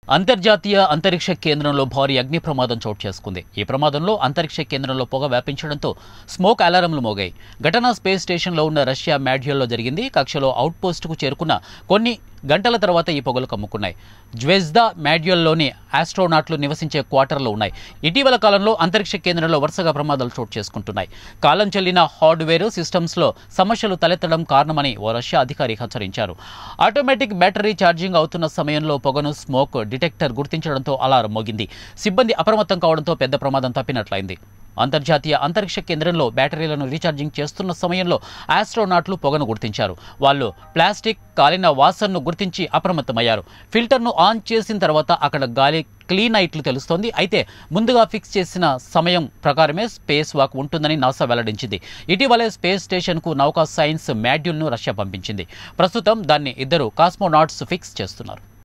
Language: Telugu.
అంతర్జాతీయ అంతరిక్ష కేంద్రంలో భారీ అగ్ని ప్రమాదం చోటు చేసుకుంది ఈ ప్రమాదంలో అంతరిక్ష కేంద్రంలో పొగ వ్యాపించడంతో స్మోక్ అలారంలు మోగాయి ఘటన స్పేస్ స్టేషన్లో ఉన్న రష్యా మాడ్యూల్లో జరిగింది కక్షలో అవుట్ పోస్టుకు చేరుకున్న కొన్ని గంటల తర్వాత ఈ పొగలు కమ్ముకున్నాయి జ్వెజ్దా మాడ్యూల్లోని ఆస్ట్రోనాట్లు నివసించే క్వార్టర్లో ఉన్నాయి ఇటీవల కాలంలో అంతరిక్ష కేంద్రంలో వరుసగా ప్రమాదాలు చోటు చేసుకుంటున్నాయి కాలం చెల్లిన హార్డ్వేర్ సిస్టమ్స్లో సమస్యలు తలెత్తడం కారణమని ఓ రష్యా అధికారి హెచ్చరించారు ఆటోమేటిక్ బ్యాటరీ ఛార్జింగ్ అవుతున్న సమయంలో పొగను స్మోక్ డిటెక్టర్ గుర్తించడంతో అలారం మోగింది సిబ్బంది అప్రమత్తం కావడంతో పెద్ద ప్రమాదం తప్పినట్లయింది అంతర్జాతీయ అంతరిక్ష కేంద్రంలో బ్యాటరీలను రీఛార్జింగ్ చేస్తున్న సమయంలో ఆస్ట్రోనాట్లు పొగను గుర్తించారు వాళ్ళు ప్లాస్టిక్ కాలిన వాసనను గుర్తించి అప్రమత్తమయ్యారు ఫిల్టర్ను ఆన్ చేసిన తర్వాత అక్కడ గాలి క్లీన్ అయిట్లు తెలుస్తోంది అయితే ముందుగా ఫిక్స్ చేసిన సమయం ప్రకారమే స్పేస్ వాక్ ఉంటుందని నాసా వెల్లడించింది ఇటీవలే స్పేస్ స్టేషన్కు నౌకా సైన్స్ మాడ్యూల్ను రష్యా పంపించింది ప్రస్తుతం దాన్ని ఇద్దరు కాస్మోనాట్స్ ఫిక్స్ చేస్తున్నారు